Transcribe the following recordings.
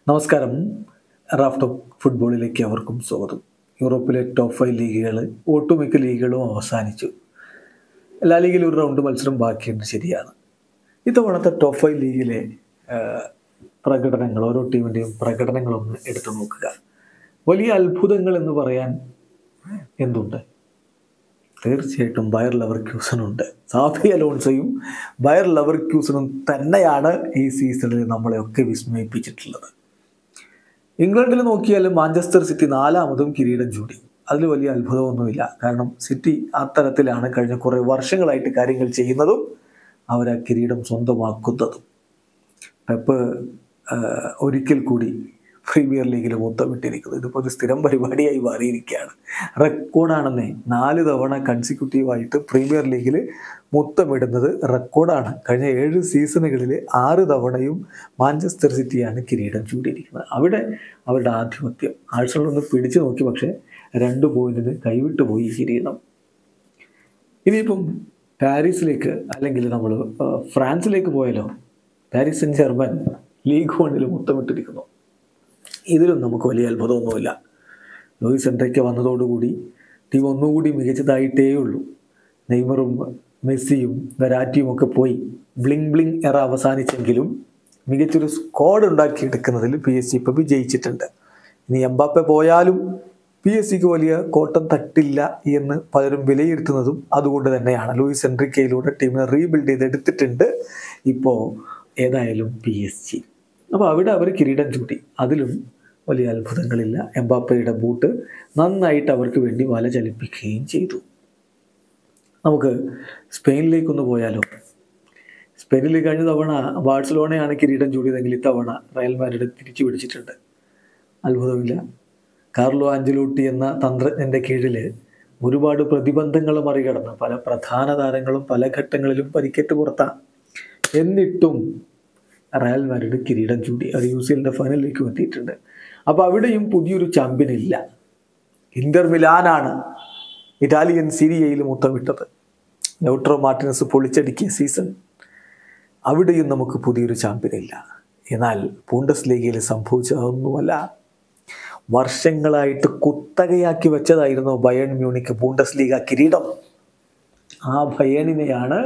നമസ്കാരം റാഫ്റ്റ് ഫുട്ബോളിലേക്ക് അവർക്കും സ്വാഗതം യൂറോപ്പിലെ ടോപ്പ് ഫൈവ് ലീഗുകൾ ഒട്ടുമിക്ക ലീഗുകളും അവസാനിച്ചു എല്ലാ ലീഗിലും ഒരു റൗണ്ട് മത്സരം ബാക്കിയുണ്ട് ശരിയാണ് ഇത്തവണത്തെ ടോപ്പ് ഫൈവ് ലീഗിലെ ആ, പ്രകടനങ്ങൾ ഓരോ ടീമിൻ്റെയും പ്രകടനങ്ങളൊന്ന് എടുത്തു നോക്കുക വലിയ അത്ഭുതങ്ങൾ എന്ന് പറയാൻ എന്തുണ്ട് തീർച്ചയായിട്ടും ബയർ ലവർ ക്യൂസനുണ്ട് സാഫി അലോൺസയും ബയർ ലവർ ക്യൂസനും തന്നെയാണ് ഈ സീസണിൽ നമ്മളെയൊക്കെ വിസ്മയിപ്പിച്ചിട്ടുള്ളത് ഇംഗ്ലണ്ടിൽ നോക്കിയാൽ മാഞ്ചസ്റ്റർ സിറ്റി നാലാമതും കിരീടം ചൂടി അതിൽ വലിയ അത്ഭുതമൊന്നുമില്ല കാരണം സിറ്റി അത്തരത്തിലാണ് കഴിഞ്ഞ കുറേ വർഷങ്ങളായിട്ട് കാര്യങ്ങൾ ചെയ്യുന്നതും അവർ ആ കിരീടം സ്വന്തമാക്കുന്നതും പെപ്പ് ആ, ഒരിക്കൽ കൂടി പ്രീമിയർ ലീഗിൽ മുത്തമിട്ടിരിക്കുന്നത് ഇതിപ്പോൾ ഒരു സ്ഥിരം പരിപാടിയായി മാറിയിരിക്കുകയാണ് റെക്കോർഡാണെന്നേ നാല് തവണ കൺസിക്യൂട്ടീവായിട്ട് പ്രീമിയർ ലീഗിൽ മുത്തമിടുന്നത് റെക്കോർഡാണ് കഴിഞ്ഞ ഏഴ് സീസണുകളിൽ ആറ് തവണയും മാഞ്ചസ്റ്റർ സിറ്റിയാണ് കിരീടം ചൂടിയിരിക്കുന്നത് അവിടെ അവരുടെ ആധിപത്യം ആഴ്സണൽ ഒന്ന് പിടിച്ചു നോക്കി പക്ഷേ രണ്ട് പോയിന്റിന് കൈവിട്ടു പോയി ഈ കിരീടം ഇനിയിപ്പം പാരീസിലേക്ക് അല്ലെങ്കിൽ നമ്മൾ ഫ്രാൻസിലേക്ക് പോയാലോ പാരീസ് സെൻ ജർമ്മൻ ലീഗ് വണ്ണിൽ മുത്തമിട്ടിരിക്കുന്നു ഇതിലും നമുക്ക് വലിയ അത്ഭുതമൊന്നുമില്ല ലൂയിസ് എൻട്രയ്ക്ക് വന്നതോടുകൂടി ടീം ഒന്നുകൂടി മികച്ചതായിട്ടേ ഉള്ളൂ നെയ്മറും മെസ്സിയും വെരാറ്റിയും ഒക്കെ പോയി ബ്ലിങ് ബ്ലിങ് എറ അവസാനിച്ചെങ്കിലും മികച്ചൊരു സ്ക്വാഡ് ഉണ്ടാക്കിയെടുക്കുന്നതിൽ പി എസ് സി ഇപ്പോൾ വിജയിച്ചിട്ടുണ്ട് ഇനി എംബാപ്പെ പോയാലും പി എസ് സിക്ക് വലിയ കോട്ടം തട്ടില്ല എന്ന് പലരും വിലയിരുത്തുന്നതും അതുകൊണ്ട് തന്നെയാണ് ലൂയിസ് എൻട്രിക്കയിലൂടെ ടീമിനെ റീബിൽഡ് ചെയ്തെടുത്തിട്ടുണ്ട് ഇപ്പോൾ ഏതായാലും പി എസ് ജി അപ്പോൾ അവിടെ അവർ കിരീടം ചൂട്ടി അതിലും വലിയ അത്ഭുതങ്ങളില്ല എംബാപ്പയുടെ ബൂട്ട് നന്നായിട്ട് അവർക്ക് വേണ്ടി വല ചലിപ്പിക്കുകയും ചെയ്തു നമുക്ക് സ്പെയിനിലേക്കൊന്ന് പോയാലോ സ്പെയിനിൽ കഴിഞ്ഞ തവണ ബാഴ്സലോണയാണ് കിരീടം ചൂടിയതെങ്കിൽ ഇത്തവണ റയൽ മാഡ്രിഡ് തിരിച്ചു പിടിച്ചിട്ടുണ്ട് അത്ഭുതമില്ല കാർലോ ആഞ്ചലോട്ടി എന്ന തന്ത്രജ്ഞൻ്റെ കീഴിൽ ഒരുപാട് പ്രതിബന്ധങ്ങൾ മറികടന്ന് പല പ്രധാന താരങ്ങളും പല ഘട്ടങ്ങളിലും പരിക്കേറ്റ് പുറത്താണ് എന്നിട്ടും റയൽ മാഡ്രിഡ് കിരീടം ചൂടി അത് യു സി എല്ലിൻ്റെ ഫൈനലിലേക്കും എത്തിയിട്ടുണ്ട് അപ്പോൾ അവിടെയും പുതിയൊരു ചാമ്പ്യൻ ഇല്ല ഇന്റർ മിലാനാണ് ഇറ്റാലിയൻ സീരിയയിൽ മുത്തമിട്ടത് ലൗട്രോ മാർട്ടിനസ് പൊളിച്ചടുക്കിയ സീസൺ അവിടെയും നമുക്ക് പുതിയൊരു ചാമ്പ്യൻ ഇല്ല എന്നാൽ പൂണ്ടസ് ലീഗയിൽ സംഭവിച്ചതൊന്നുമല്ല വർഷങ്ങളായിട്ട് കുത്തകയാക്കി വെച്ചതായിരുന്നു ബയൺ മ്യൂണിക്ക് ബൂണ്ടസ് ലീഗ കിരീടം ആ ബയണിനെയാണ്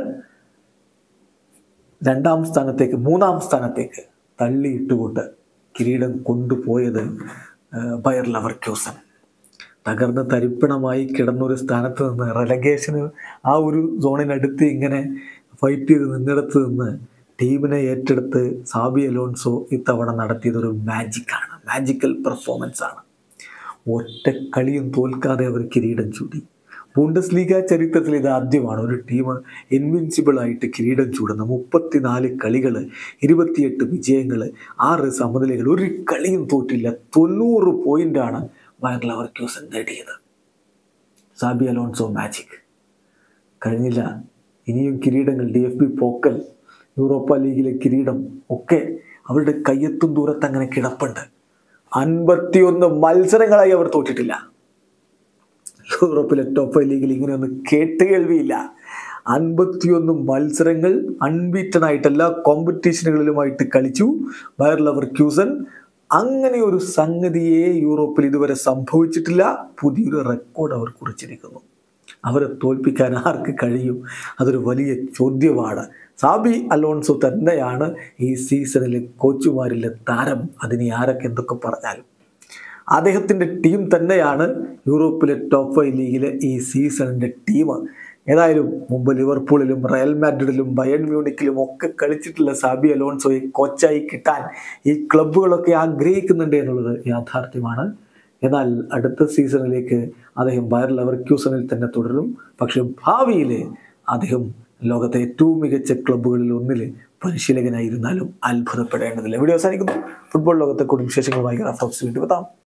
രണ്ടാം സ്ഥാനത്തേക്ക് മൂന്നാം സ്ഥാനത്തേക്ക് തള്ളിയിട്ടുകൊണ്ട് കിരീടം കൊണ്ടുപോയത് ആ, ബയർ ലവർ ക്യൂസൻ തകർന്ന് തരിപ്പണമായി കിടന്നൊരു സ്ഥാനത്ത് നിന്ന് റെലഗേഷന് ആ ഒരു സോണിനടുത്ത് ഇങ്ങനെ ഫൈറ്റ് ചെയ്ത് നിന്നിടത്ത് നിന്ന് ടീമിനെ ഏറ്റെടുത്ത് സാബി അലോൺസോ ഇത്തവണ നടത്തിയതൊരു മാജിക്കാണ് മാജിക്കൽ പെർഫോമൻസ് ആണ് ഒറ്റ കളിയും തോൽക്കാതെ അവർ കിരീടം ചൂടി ബൂണ്ടസ് ലീഗ ചരിത്രത്തിൽ ഇത് ആദ്യമാണ് ഒരു ടീം ഇൻവിൻസിബിൾ ആയിട്ട് കിരീടം ചൂടുന്ന മുപ്പത്തിനാല് കളികൾ ഇരുപത്തിയെട്ട് വിജയങ്ങൾ ആറ് സമനിലകൾ ഒരു കളിയും തോറ്റില്ല തൊണ്ണൂറ് പോയിന്റാണ് വയർ ലവർ ക്യൂസൻ നേടിയത് സാബി അലോൺസോ മാജിക് കഴിഞ്ഞില്ല ഇനിയും കിരീടങ്ങൾ D F B Pokal Europa ലീഗിലെ കിരീടം ഒക്കെ അവരുടെ കയ്യെത്തും ദൂരത്ത് അങ്ങനെ കിടപ്പുണ്ട് അൻപത്തിയൊന്ന് മത്സരങ്ങളായി അവർ തോറ്റിട്ടില്ല യൂറോപ്പിലെ ടോപ്പ് ഫൈവ് ലീഗിൽ ഇങ്ങനെയൊന്നും കേട്ട് കേൾവിയില്ല അൻപത്തിയൊന്ന് മത്സരങ്ങൾ അൺബീറ്റൺ ആയിട്ട് എല്ലാ കോമ്പറ്റീഷനുകളിലുമായിട്ട് കളിച്ചു ബയർ ലവർ ക്യൂസൻ അങ്ങനെ ഒരു സംഗതിയെ യൂറോപ്പിൽ ഇതുവരെ സംഭവിച്ചിട്ടില്ല പുതിയൊരു റെക്കോർഡ് അവർ കുറിച്ചിരിക്കുന്നു അവരെ തോൽപ്പിക്കാൻ ആർക്ക് കഴിയും അതൊരു വലിയ ചോദ്യമാണ് സാബി അലോൺസോ തന്നെയാണ് ഈ സീസണിലെ കോച്ചുമാരിലെ താരം അതിന് ആരൊക്കെ എന്തൊക്കെ പറഞ്ഞാലും അദ്ദേഹത്തിൻ്റെ ടീം തന്നെയാണ് യൂറോപ്പിലെ ടോപ്പ് ഫൈവ് ലീഗിലെ ഈ സീസണിൻ്റെ ടീം ഏതായാലും മുമ്പ് ലിവർപൂളിലും റയൽ മാഡ്രിഡിലും ബയൺ മ്യൂണിക്കിലും ഒക്കെ കളിച്ചിട്ടുള്ള സാബി അലോൺസോയെ കോച്ചായി കിട്ടാൻ ഈ ക്ലബ്ബുകളൊക്കെ ആഗ്രഹിക്കുന്നുണ്ട് എന്നുള്ളത് യാഥാർത്ഥ്യമാണ് എന്നാൽ അടുത്ത സീസണിലേക്ക് അദ്ദേഹം ബയർ ലെവർക്യൂസണിൽ തന്നെ തുടരും പക്ഷെ ഭാവിയിൽ അദ്ദേഹം ലോകത്തെ ഏറ്റവും മികച്ച ക്ലബ്ബുകളിൽ ഒന്നിൽ പരിശീലകനായിരുന്നാലും അത്ഭുതപ്പെടേണ്ടതില്ല വീഡിയോ അവസാനിക്കുന്നു ഫുട്ബോൾ ലോകത്തെ കൂടുതൽ വിശേഷങ്ങളുമായി ഗ്രാഫ് ഹൗസ് വീണ്ടും എത്താം